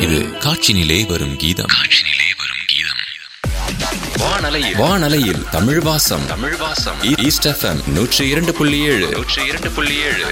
இது காட்சினிலே வரும் கீதம் காட்சினிலே வரும் கீதம் வானலையில் வானலையில் தமிழ் வாசம் தமிழ் வாசம் ஈஸ்ட் எஃப்எம் நூற்றி இரண்டு புள்ளி ஏழு நூற்றி இரண்டு புள்ளி ஏழு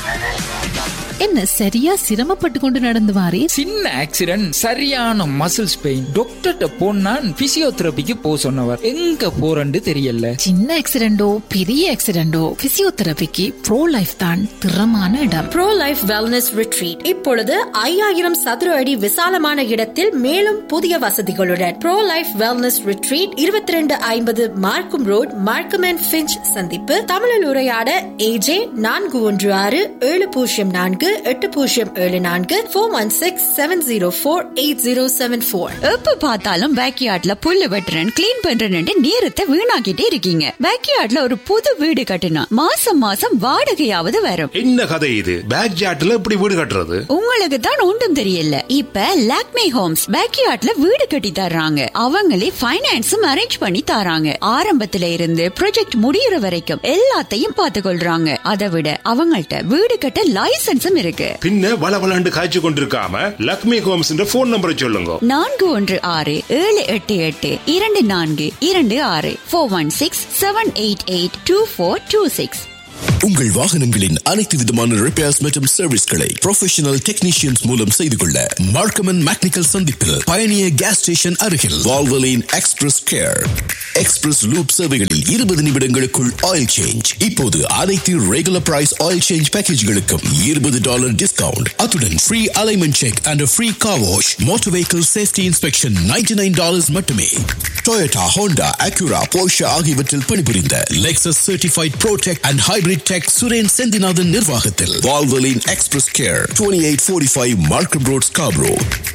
என்ன சரியா சிரமப்பட்டு கொண்டு நடந்து வாரே சின்ன ஆக்சிடென்ட் சரியான மசில்ஸ் பெயின் டாக்டர்கிட்ட போனான் பிசியோதெரபிக்கு போ சொன்னவர் எங்க போறன்னு தெரியல சின்ன ஆக்சிடென்டோ பெரிய ஆக்சிடென்டோ பிசியோதெரபிக்கு ப்ரோ லைஃப் தான் திறமான இடம் ப்ரோ லைஃப் வெல்னஸ் ரிட்ரீட் இப்பொழுது ஐயாயிரம் சதுர அடி விசாலமான இடத்தில் மேலும் புதிய வசதிகளுடன் ப்ரோ லைஃப் வெல்னஸ் ரிட்ரீட் இருபத்தி ரெண்டு ஐம்பது மார்க்கும் ரோட் மார்க்கம் அண்ட் ஃபிஞ்ச் சந்திப்பு தமிழில் உரையாட ஏஜே நான்கு ஒன்று ஆறு ஏழு பூஜ்ஜியம் நான்கு எட்டு பூஜ்ஜியம் ஏழு நான்கு four one six seven zero four eight zero seven four எப்ப பார்த்தாலும் பேக்யார்ட்ல புல்லு வெட்டுறேன் கிளீன் பண்றேன்னு நேரத்தை வீணாக்கிட்டே இருக்கீங்க பேக்யார்ட்ல ஒரு புது வீடு கட்டினா மாசம் மாசம் வாடகையாவது வரும் என்ன கதை இது பேக் ஜாட்ல இப்படி வீடு கட்டுறது உங்களுக்கு தான் ஒன்றும் தெரியல இப்ப லாக்மே ஹோம்ஸ் பேக்யார்ட்ல வீடு கட்டி தர்றாங்க அவங்களே ஃபைனான்ஸும் அரேஞ்ச் பண்ணி தராங்க ஆரம்பத்துல இருந்து ப்ராஜெக்ட் முடியற வரைக்கும் எல்லாத்தையும் பார்த்து கொள்றாங்க அதை விட அவங்கள்ட்ட வீடு கட்ட லைசன்ஸும் இருக்கு பின்ன வள வளண்டு காய்ச்சி கொண்டிருக்காம லக்ஷ்மி ஹோம்ஸ் போன் நம்பரை சொல்லுங்க நான்கு ஒன்று ஆறு ஏழு எட்டு எட்டு இரண்டு நான்கு இரண்டு ஆறு four one six seven eight eight two four two six உங்கள் வாகனங்களின் அனைத்து விதமான ரிப்பேர்ஸ் மற்றும் சர்வீஸ்களை ப்ரொஃபஷனல் டெக்னீஷியன்ஸ் மூலம் செய்து கொள்ள மார்க்கமன் மேக்னிக்கல் சந்திப்பில் பயணிய கேஸ் ஸ்டேஷன் அருகில் Valvoline express care express lube சேவைகளில் இருபது நிமிடங்களுக்குள் ஆயில் சேஞ்ச் இப்போது அனைத்து ரெகுலர் பிரைஸ் ஆயில் சேஞ்ச் பேக்கேஜ்களுக்கும் இருபது டாலர் டிஸ்கவுண்ட் அத்துடன் free alignment check and free car wash motor vehicle safety inspection ninety nine dollars மட்டுமே டொயோட்டா ஹோண்டா அக்யூரா போஷா ஆகியவற்றில் பணிபுரிந்த Lexus certified protech and hybrid tech Suren Senthinathan நிர்வாகத்தில் Valvoline express care twenty eight forty five Markham road Scarborough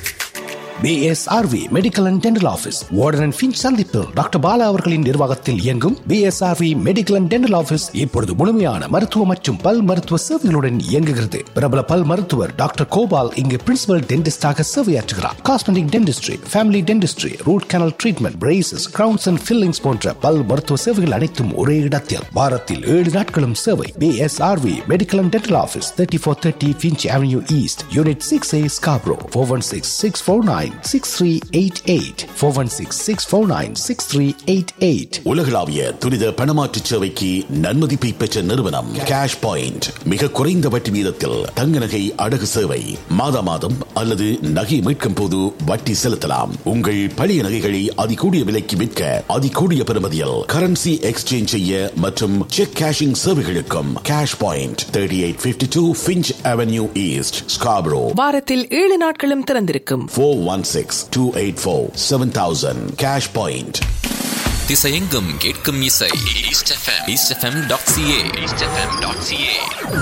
PSRV medical and dental office Warden and Finch சந்திப்பு doctor Bala அவர்களின் நிர்வாகத்தில் இயங்கும் PSRV medical and dental office இப்பொழுது முழுமையான மருத்துவ மற்றும் பல் மருத்துவ சேவைகளுடன் இயங்குகிறது பிரபல பல் மருத்துவர் டாக்டர் கோபால் இங்கு பிரின்சிபல் டென்டிஸ்டாக சேவையாற்றுகிறார் cosmetic dentistry family dentistry root canal treatment braces crowns and fillings போன்ற பல் மருத்துவ சேவைகள் அனைத்தும் ஒரே இடத்தில் வாரத்தில் ஏழு நாட்களும் சேவை PSRV medical and dental office thirty four thirty Finch avenue east unit six A Scarborough four one six six four nine six three eight eight four one six six four nine six three eight eight உலகளாவிய துரித பணமாற்று சேவைக்கு நன்மதிப்பை பெற்ற நிறுவனம் cash point மிக குறைந்த வட்டி வீதத்தில் தங்க நகை அடகு சேவை மாதா மாதம் அல்லது நகை மீட்கும் போது வட்டி செலுத்தலாம் உங்கள் பழைய நகைகளை அதிகூடிய விலைக்கு விற்க அதிகூடிய பெறுமதியில் கரன்சி எக்ஸ்சேஞ்ச் செய்ய மற்றும் செக் கேஷிங் சேவைகளுக்கும் cash point thirty eight fifty two Finch avenue east Scarborough வாரத்தில் ஏழு நாட்களும் திறந்திருக்கும் four one six two eight four seven thousand cash point திசையெங்கும் கேட்கும் இசை East FM East FM dot CA East FM dot CA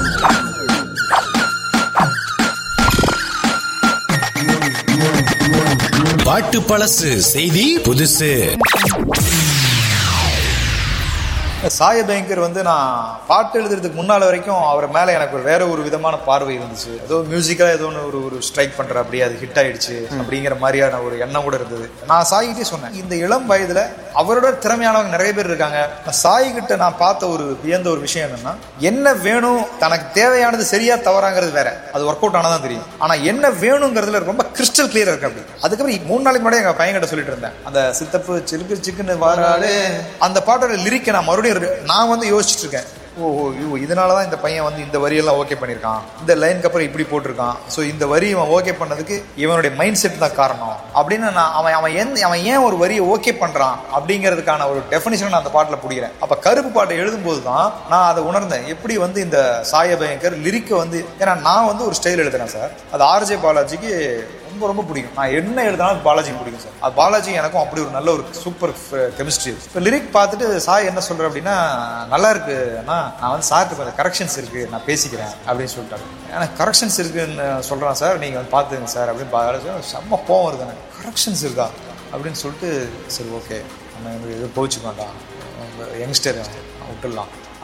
பாட்டு பழசு செய்தி புதுசு சாய பயங்கர் வந்து நான் பாட்டு எழுதுறதுக்கு முன்னால வரைக்கும் அவர் மேல எனக்கு ஒரு வேற ஒரு விதமான பார்வை இருந்துச்சு ஏதோ மியூசிக்கா ஏதோ ஒன்று ஒரு ஒரு ஸ்ட்ரைக் பண்ற அப்படியே அது ஹிட் ஆயிடுச்சு அப்படிங்கிற மாதிரியான ஒரு எண்ணம் கூட இருந்தது நான் சாய்கிட்டே சொன்னேன் இந்த இளம் வயதுல அவரோட திறமையானவங்க நிறைய பேர் இருக்காங்க நான் சாய் கிட்ட நான் பார்த்த ஒரு வியந்த ஒரு விஷயம் என்னன்னா என்ன வேணும் தனக்கு தேவையானது சரியா தவறாங்கிறது வேற அது ஒர்க் அவுட் ஆனதான் தெரியும் ஆனா என்ன வேணுங்கிறதுல ரொம்ப கிறிஸ்டல் கிளியர் இருக்கு அப்படி அதுக்கப்புறம் மூணு நாளைக்கு முன்னாடி எங்க பையன் கிட்ட சொல்லிட்டு இருந்தேன் அந்த சித்தப்பு சிலுக்கு சிக்குன்னு வாராளே அந்த பாட்டோட லிரிக்கை நான் மறுபடியும் ஒரு- நான் வந்து யோசிச்சுட்டு இருக்கேன் ஓ ஓ ஐயோ இதனால தான் இந்த பையன் வந்து இந்த வரியெல்லாம் ஓகே பண்ணியிருக்கான் இந்த லைனுக்கு அப்புறம் இப்படி போட்டிருக்கான் ஸோ இந்த வரி இவன் ஓகே பண்ணதுக்கு இவனுடைய மைண்ட் செட் தான் காரணம் அப்படின்னு நான் அவன் அவன் எந்த அவன் ஏன் ஒரு வரியை ஓகே பண்ணுறான் அப்படிங்கிறதுக்கான ஒரு டெஃபினிஷன் நான் அந்த பாட்டில் பிடிக்கிறேன் அப்போ கருப்பு பாட்டை எழுதும்போது தான் நான் அதை உணர்ந்தேன் எப்படி வந்து இந்த சாய பயங்கர் லிரிக்கை வந்து ஏன்னா நான் வந்து ஒரு ஸ்டைல் எழுதுறேன் சார் அது ஆர்ஜே பாலாஜிக்கு ரொம்ப ரொம்ப பிடிக்கும் நான் என்ன எழுதினாலும் பாலாஜி பிடிக்கும் சார் அது பாலாஜி எனக்கும் அப்படி ஒரு நல்ல ஒரு சூப்பர் கெமிஸ்ட்ரி இப்போ லிரிக் பார்த்துட்டு சாய் என்ன சொல்ற அப்படின்னா நல்லா இருக்கு அண்ணா நான் வந்து சாருக்கு கொஞ்சம் கரெக்ஷன்ஸ் இருக்கு நான் பேசிக்கிறேன் அப்படின்னு சொல்லிட்டாரு எனக்கு கரெக்ஷன்ஸ் இருக்குன்னு சொல்றேன் சார் நீங்க வந்து பார்த்துங்க சார் அப்படின்னு பாலாஜி செம்ம கோவம் வருது எனக்கு கரெக்ஷன்ஸ் இருக்கா அப்படின்னு சொல்லிட்டு சரி ஓகே நம்ம வந்து எதுவும் போச்சுக்க வேண்டாம் யங்ஸ்டர் விட்டுடலாம்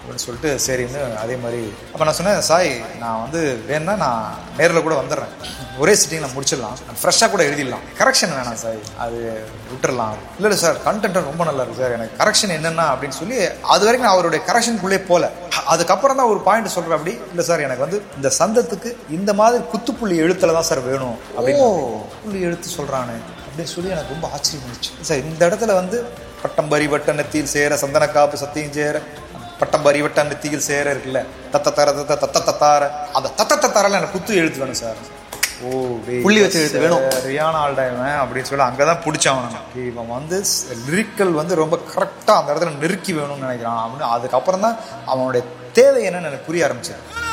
அப்படின்னு சொல்லிட்டு சரின்னு அதே மாதிரி அப்போ நான் சொன்னேன் சாய் நான் வந்து வேணும்னா நான் நேரில் கூட வந்துடுறேன் ஒரே சிட்டிங்கில் முடிச்சிடலாம் ஃப்ரெஷ்ஷாக கூட எழுதிடலாம் கரெக்ஷன் வேணாம் சார் அது விட்டுறலாம் இல்லை இல்லை சார் கண்டென்ட் ரொம்ப நல்லா இருக்கு சார் எனக்கு கரெக்ஷன் என்னென்ன அப்படின்னு சொல்லி அது வரைக்கும் நான் அவருடைய கரெக்ஷனுக்குள்ளே போல அதுக்கப்புறம் தான் ஒரு பாயிண்ட் சொல்கிறேன் அப்படி இல்லை சார் எனக்கு வந்து இந்த சந்தத்துக்கு இந்த மாதிரி குத்துப்புள்ளி எழுத்துல தான் சார் வேணும் அப்படின்னு புள்ளி எழுத்து சொல்கிறானே அப்படின்னு சொல்லி எனக்கு ரொம்ப ஆச்சரியம் இருந்துச்சு சார் இந்த இடத்துல வந்து பட்டம் பரி வட்ட நெத்தியில் சேர சந்தன காப்பு சத்தியம் சேர பட்டம் பரி வட்ட நெத்தியில் சேர இருக்குல்ல தத்த தர தத்த தத்த தத்தார அந்த தத்த தத்தாரில் எனக்கு குத்து எழுத்து வேணும் சார் ஓ டேய், புள்ளி வச்ச எழுத்து வேணும். சரியான ஆள்டா இவன் அப்படின்னு சொல்லி அங்கதான் பிடிச்சான் அவனை இவன் வந்து லிரிக்கல் வந்து ரொம்ப கரெக்டா அந்த இடத்துல நெருக்கி வேணும்னு நினைக்கிறான் அப்படின்னு அதுக்கப்புறம் தான் அவனுடைய தேவை என்னன்னு எனக்கு புரிய ஆரம்பிச்சது